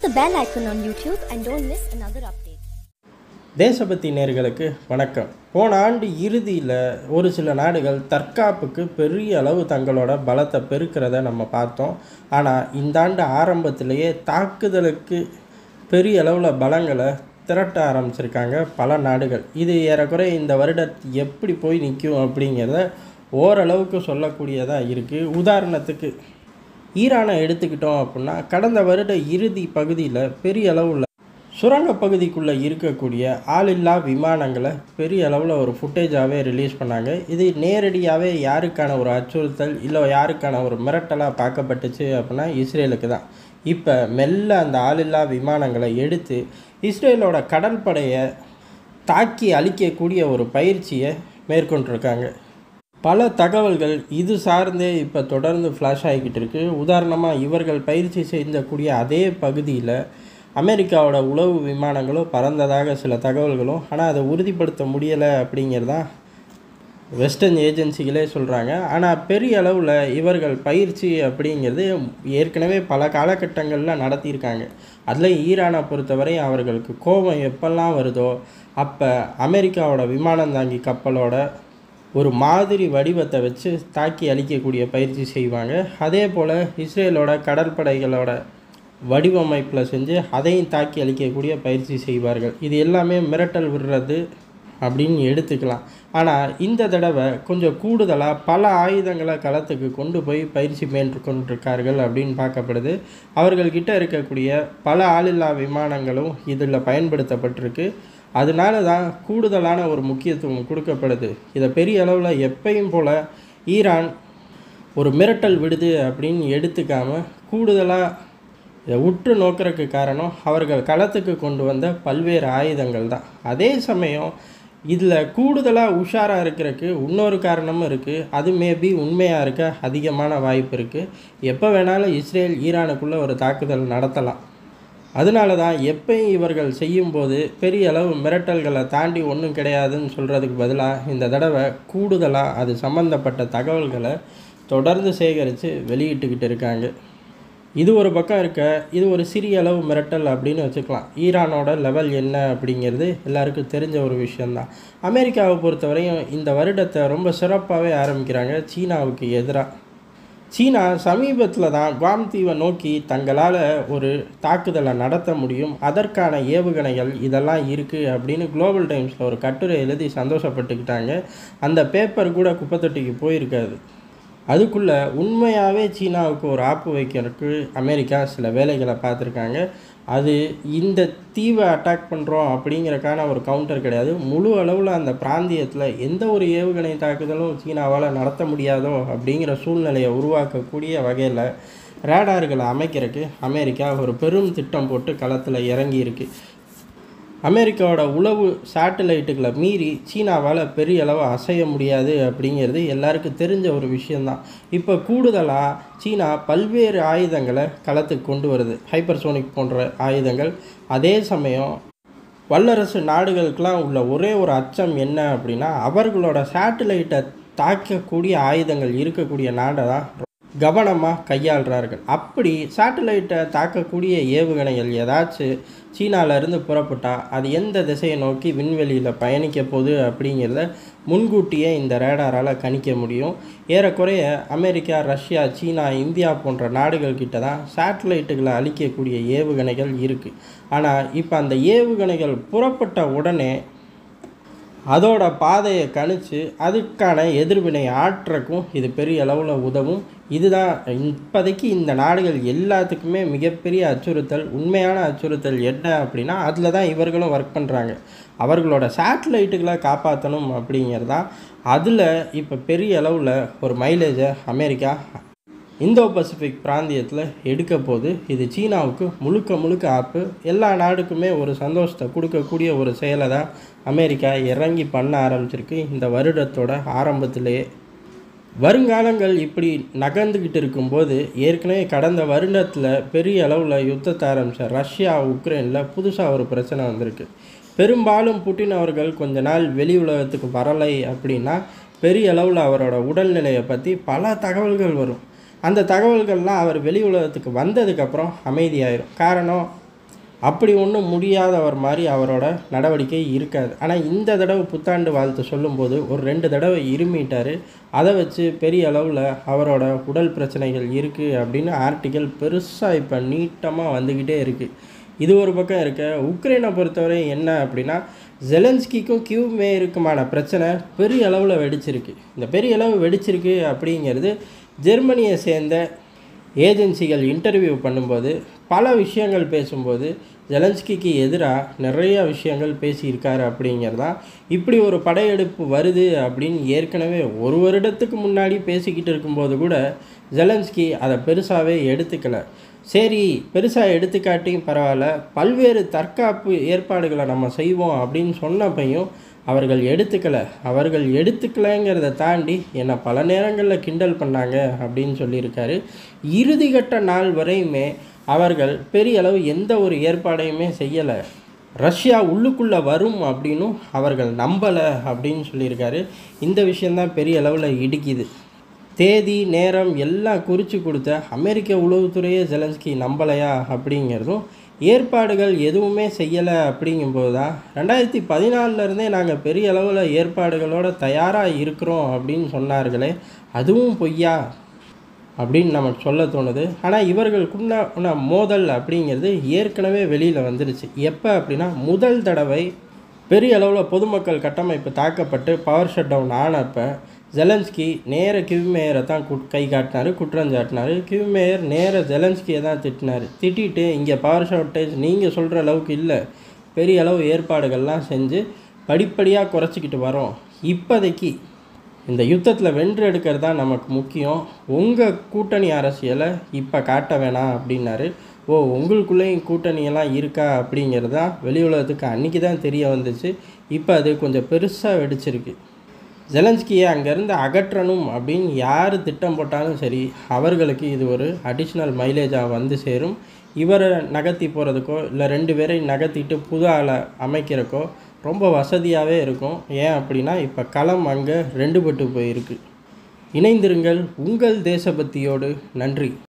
the bell icon on YouTube and don't miss another update. தேசபக்தி நேர்களுக்கு வணக்கம் போன ஆண்டு இறுதியில் ஒரு சில நாடுகள் தற்காப்புக்கு பெரிய அளவு தங்களோட பலத்தை பெருக்கிறத நம்ம பார்த்தோம் ஆனால் இந்த ஆண்டு ஆரம்பத்திலேயே தாக்குதலுக்கு பெரிய அளவில் பலங்களை திரட்ட ஆரம்பிச்சிருக்காங்க பல நாடுகள் இது ஏறக்குறைய இந்த வருடம் எப்படி போய் நிற்கும் அப்படிங்கிறத ஓரளவுக்கு சொல்லக்கூடியதாக இருக்குது உதாரணத்துக்கு ஈரானை எடுத்துக்கிட்டோம் அப்படின்னா கடந்த வருட இறுதி பகுதியில் பெரிய அளவில் சுரங்க பகுதிக்குள்ளே இருக்கக்கூடிய ஆளில்லா விமானங்களை பெரிய அளவில் ஒரு ஃபுட்டேஜாகவே ரிலீஸ் பண்ணாங்க இது நேரடியாகவே யாருக்கான ஒரு அச்சுறுத்தல் இல்லை யாருக்கான ஒரு மிரட்டலாக பார்க்கப்பட்டுச்சு அப்படின்னா இஸ்ரேலுக்கு தான் இப்போ மெல்ல அந்த ஆளில்லா விமானங்களை எடுத்து இஸ்ரேலோட கடற்படையை தாக்கி அழிக்கக்கூடிய ஒரு பயிற்சியை மேற்கொண்டிருக்காங்க பல தகவல்கள் இது சார்ந்தே இப்போ தொடர்ந்து ஃப்ளாஷ் ஆகிக்கிட்டு இருக்கு உதாரணமாக இவர்கள் பயிற்சி செய்யக்கூடிய அதே பகுதியில் அமெரிக்காவோட உளவு விமானங்களும் பறந்ததாக சில தகவல்களும் ஆனால் அதை உறுதிப்படுத்த முடியலை அப்படிங்கிறதான் வெஸ்டர்ன் ஏஜென்சிகளே சொல்கிறாங்க ஆனால் பெரிய அளவில் இவர்கள் பயிற்சி அப்படிங்கிறது ஏற்கனவே பல காலகட்டங்களில் நடத்தியிருக்காங்க அதில் ஈரானை பொறுத்தவரை அவர்களுக்கு கோபம் எப்பெல்லாம் வருதோ அப்போ அமெரிக்காவோட விமானம் தாங்கி கப்பலோட ஒரு மாதிரி வடிவத்தை வச்சு தாக்கி அழிக்கக்கூடிய பயிற்சி செய்வாங்க அதே போல் இஸ்ரேலோட கடற்படைகளோட வடிவமைப்பில் செஞ்சு அதையும் தாக்கி அழிக்கக்கூடிய பயிற்சி செய்வார்கள் இது எல்லாமே மிரட்டல் விடுறது அப்படின்னு எடுத்துக்கலாம் ஆனால் இந்த தடவை கொஞ்சம் கூடுதலாக பல ஆயுதங்களை களத்துக்கு கொண்டு போய் பயிற்சி மேற்கொண்டிருக்கார்கள் அப்படின்னு பார்க்கப்படுது அவர்கள்கிட்ட இருக்கக்கூடிய பல ஆளில்லா விமானங்களும் இதில் பயன்படுத்தப்பட்டிருக்கு அதனால தான் கூடுதலான ஒரு முக்கியத்துவம் கொடுக்கப்படுது இதை பெரிய அளவில் எப்பயும் போல் ஈரான் ஒரு மிரட்டல் விடுது அப்படின்னு எடுத்துக்காமல் கூடுதலாக இதை உற்று நோக்கிறதுக்கு காரணம் அவர்கள் களத்துக்கு கொண்டு வந்த பல்வேறு ஆயுதங்கள் தான் அதே சமயம் இதில் கூடுதலாக உஷாராக இருக்கிறதுக்கு இன்னொரு காரணமும் இருக்குது அது மேபி உண்மையாக இருக்க அதிகமான வாய்ப்பு இருக்குது எப்போ வேணாலும் இஸ்ரேல் ஈரானுக்குள்ளே ஒரு தாக்குதல் நடத்தலாம் அதனால தான் எப்பயும் இவர்கள் செய்யும்போது பெரிய அளவு மிரட்டல்களை தாண்டி ஒன்றும் கிடையாதுன்னு சொல்கிறதுக்கு பதிலாக இந்த தடவை கூடுதலாக அது சம்மந்தப்பட்ட தகவல்களை தொடர்ந்து சேகரித்து வெளியிட்டுக்கிட்டு இருக்காங்க இது ஒரு பக்கம் இருக்க இது ஒரு சிறிய அளவு மிரட்டல் அப்படின்னு வச்சுக்கலாம் ஈரானோட லெவல் என்ன அப்படிங்கிறது எல்லாருக்கும் தெரிஞ்ச ஒரு விஷயந்தான் அமெரிக்காவை பொறுத்தவரையும் இந்த வருடத்தை ரொம்ப சிறப்பாகவே ஆரம்பிக்கிறாங்க சீனாவுக்கு எதிராக சீனா சமீபத்தில் தான் குவாம் தீவை நோக்கி தங்களால் ஒரு தாக்குதலை நடத்த முடியும் அதற்கான ஏவுகணைகள் இதெல்லாம் இருக்குது அப்படின்னு குளோபல் டைம்ஸில் ஒரு கட்டுரை எழுதி சந்தோஷப்பட்டுக்கிட்டாங்க அந்த பேப்பர் கூட குப்பைத்தொட்டிக்கு போயிருக்காது அதுக்குள்ளே உண்மையாகவே சீனாவுக்கு ஒரு ஆப்பு வைக்கிறதுக்கு அமெரிக்கா சில வேலைகளை பார்த்துருக்காங்க அது இந்த தீவை அட்டாக் பண்ணுறோம் அப்படிங்கிறக்கான ஒரு கவுண்டர் கிடையாது முழு அளவில் அந்த பிராந்தியத்தில் எந்த ஒரு ஏவுகணை தாக்குதலும் சீனாவால் நடத்த முடியாதோ அப்படிங்கிற சூழ்நிலையை உருவாக்கக்கூடிய வகையில் ரேடார்களை அமைக்கிறதுக்கு அமெரிக்கா ஒரு பெரும் திட்டம் போட்டு களத்தில் இறங்கி இருக்கு அமெரிக்காவோட உளவு சேட்டலைட்டுகளை மீறி சீனாவால் பெரிய அளவு அசைய முடியாது அப்படிங்கிறது எல்லாருக்கும் தெரிஞ்ச ஒரு விஷயந்தான் இப்போ கூடுதலாக சீனா பல்வேறு ஆயுதங்களை களத்துக்கு கொண்டு வருது ஹைப்பர்சோனிக் போன்ற ஆயுதங்கள் அதே சமயம் வல்லரசு நாடுகளுக்கெல்லாம் உள்ள ஒரே ஒரு அச்சம் என்ன அப்படின்னா அவர்களோட சேட்டலைட்டை தாக்கக்கூடிய ஆயுதங்கள் இருக்கக்கூடிய நாடை தான் கவனமாக கையாளுறார்கள் அப்படி சேட்டலைட்டை தாக்கக்கூடிய ஏவுகணைகள் ஏதாச்சும் சீனாவிலேருந்து புறப்பட்டால் அது எந்த திசையை நோக்கி விண்வெளியில் பயணிக்க போகுது அப்படிங்கிறத முன்கூட்டியே இந்த ரேடாரால் கணிக்க முடியும் ஏறக்குறைய அமெரிக்கா ரஷ்யா சீனா இந்தியா போன்ற நாடுகள்கிட்ட தான் சேட்டலைட்டுகளை அழிக்கக்கூடிய ஏவுகணைகள் இருக்குது ஆனால் இப்போ அந்த ஏவுகணைகள் புறப்பட்ட உடனே அதோட பாதையை கணிச்சு அதுக்கான எதிர்வினை ஆற்றக்கும் இது பெரிய அளவில் உதவும் இதுதான் இப்போதைக்கு இந்த நாடுகள் எல்லாத்துக்குமே மிகப்பெரிய அச்சுறுத்தல் உண்மையான அச்சுறுத்தல் என்ன அப்படின்னா அதில் தான் இவர்களும் ஒர்க் பண்ணுறாங்க அவர்களோட சேட்டலைட்டுகளை காப்பாற்றணும் அப்படிங்கிறதான் அதில் இப்போ பெரிய அளவில் ஒரு மைலேஜை அமெரிக்கா இந்தோ பசிபிக் பிராந்தியத்தில் எடுக்க போது இது சீனாவுக்கு முழுக்க முழுக்க ஆப்பு எல்லா நாடுக்குமே ஒரு சந்தோஷத்தை கொடுக்கக்கூடிய ஒரு செயலை தான் அமெரிக்கா இறங்கி பண்ண ஆரம்பிச்சிருக்கு இந்த வருடத்தோட ஆரம்பத்திலேயே வருங்காலங்கள் இப்படி நகர்ந்துக்கிட்டு இருக்கும்போது ஏற்கனவே கடந்த வருடத்தில் பெரிய அளவில் யுத்தத்தை ஆரம்பித்த ரஷ்யா உக்ரைனில் புதுசாக ஒரு பிரச்சனை வந்திருக்கு பெரும்பாலும் புட்டின் அவர்கள் கொஞ்ச நாள் வெளி உலகத்துக்கு வரலை அப்படின்னா பெரிய அளவில் அவரோட உடல்நிலையை பற்றி பல தகவல்கள் வரும் அந்த தகவல்கள்லாம் அவர் வெளி உலகத்துக்கு வந்ததுக்கப்புறம் அமைதியாயிரும் காரணம் அப்படி ஒன்றும் முடியாதவர் மாதிரி அவரோட நடவடிக்கை இருக்காது ஆனால் இந்த தடவை புத்தாண்டு வாழ்த்து சொல்லும்போது ஒரு ரெண்டு தடவை இருமிட்டார் அதை வச்சு பெரிய அளவில் அவரோட உடல் பிரச்சனைகள் இருக்குது அப்படின்னு ஆர்டிக்கல் பெருசாக இப்போ நீட்டமாக வந்துக்கிட்டே இருக்குது இது ஒரு பக்கம் இருக்க உக்ரைனை பொறுத்தவரை என்ன அப்படின்னா ஜெலன்ஸ்கிக்கும் கியூ மேயருக்குமான பிரச்சனை பெரிய அளவில் வெடிச்சிருக்கு இந்த பெரிய அளவு வெடிச்சிருக்கு அப்படிங்கிறது ஜெர்மனியை சேர்ந்த ஏஜென்சிகள் இன்டர்வியூ பண்ணும்போது பல விஷயங்கள் பேசும்போது ஜெலன்ஸ்கிக்கு எதிராக நிறைய விஷயங்கள் பேசியிருக்காரு அப்படிங்கிறதான் இப்படி ஒரு படையெடுப்பு வருது அப்படின்னு ஏற்கனவே ஒரு வருடத்துக்கு முன்னாடி பேசிக்கிட்டு இருக்கும்போது கூட ஜெலன்ஸ்கி அதை பெருசாகவே எடுத்துக்கல சரி பெருசாக எடுத்துக்காட்டியும் பரவாயில்ல பல்வேறு தற்காப்பு ஏற்பாடுகளை நம்ம செய்வோம் அப்படின்னு சொன்னப்பையும் அவர்கள் எடுத்துக்கல அவர்கள் எடுத்துக்கலைங்கிறத தாண்டி என்னை பல நேரங்களில் கிண்டல் பண்ணாங்க அப்படின்னு சொல்லியிருக்காரு இறுதிக்கட்ட நாள் வரையுமே அவர்கள் பெரிய அளவு எந்த ஒரு ஏற்பாடையுமே செய்யலை ரஷ்யா உள்ளுக்குள்ளே வரும் அப்படின்னும் அவர்கள் நம்பலை அப்படின்னு சொல்லியிருக்காரு இந்த விஷயந்தான் பெரிய அளவில் இடிக்குது தேதி நேரம் எல்லாம் குறித்து கொடுத்த அமெரிக்க உளவுத்துறையே ஜெலன்ஸ்கி நம்பலையா அப்படிங்கிறதும் ஏற்பாடுகள் எதுவுமே செய்யலை அப்படிங்கும்போது தான் ரெண்டாயிரத்தி பதினாலிருந்தே நாங்கள் பெரிய அளவில் ஏற்பாடுகளோட தயாராக இருக்கிறோம் அப்படின்னு சொன்னார்களே அதுவும் பொய்யா அப்படின்னு நமக்கு சொல்ல தோணுது ஆனால் இவர்களுக்குள்ள மோதல் அப்படிங்கிறது ஏற்கனவே வெளியில் வந்துருச்சு எப்போ அப்படின்னா முதல் தடவை பெரிய அளவில் பொதுமக்கள் கட்டமைப்பு தாக்கப்பட்டு பவர் ஷட் டவுன் ஆனப்போ ஜெலன்ஸ்கி நேர கிவ்மேயரை தான் கு கை காட்டினார் குற்றம் சாட்டினார் கிவ்மேயர் நேர ஜெலன்ஸ்கியை தான் திட்டினார் திட்டிட்டு இங்கே பவர் ஷார்ட்டேஜ் நீங்கள் சொல்கிற அளவுக்கு இல்லை பெரிய அளவு ஏற்பாடுகள்லாம் செஞ்சு படிப்படியாக குறைச்சிக்கிட்டு வரோம் இப்போதைக்கு இந்த யுத்தத்தில் வென்று எடுக்கிறது தான் நமக்கு முக்கியம் உங்கள் கூட்டணி அரசியலை இப்போ காட்ட வேணாம் அப்படின்னாரு ஓ உங்களுக்குள்ளேயும் கூட்டணியெல்லாம் இருக்கா அப்படிங்கிறது தான் வெளி உலகத்துக்கு அன்றைக்கி தான் தெரிய வந்துச்சு இப்போ அது கொஞ்சம் பெருசாக வெடிச்சிருக்கு ஜெலன்ஸ்கியை அங்கேருந்து அகற்றணும் அப்படின்னு யார் திட்டம் போட்டாலும் சரி அவர்களுக்கு இது ஒரு அடிஷ்னல் மைலேஜாக வந்து சேரும் இவரை நகர்த்தி போகிறதுக்கோ இல்லை ரெண்டு பேரை நகர்த்திட்டு புது ஆளை அமைக்கிறக்கோ ரொம்ப வசதியாகவே இருக்கும் ஏன் அப்படின்னா இப்போ களம் அங்கே ரெண்டு பட்டு போயிருக்கு இணைந்திருங்கள் உங்கள் தேசபக்தியோடு நன்றி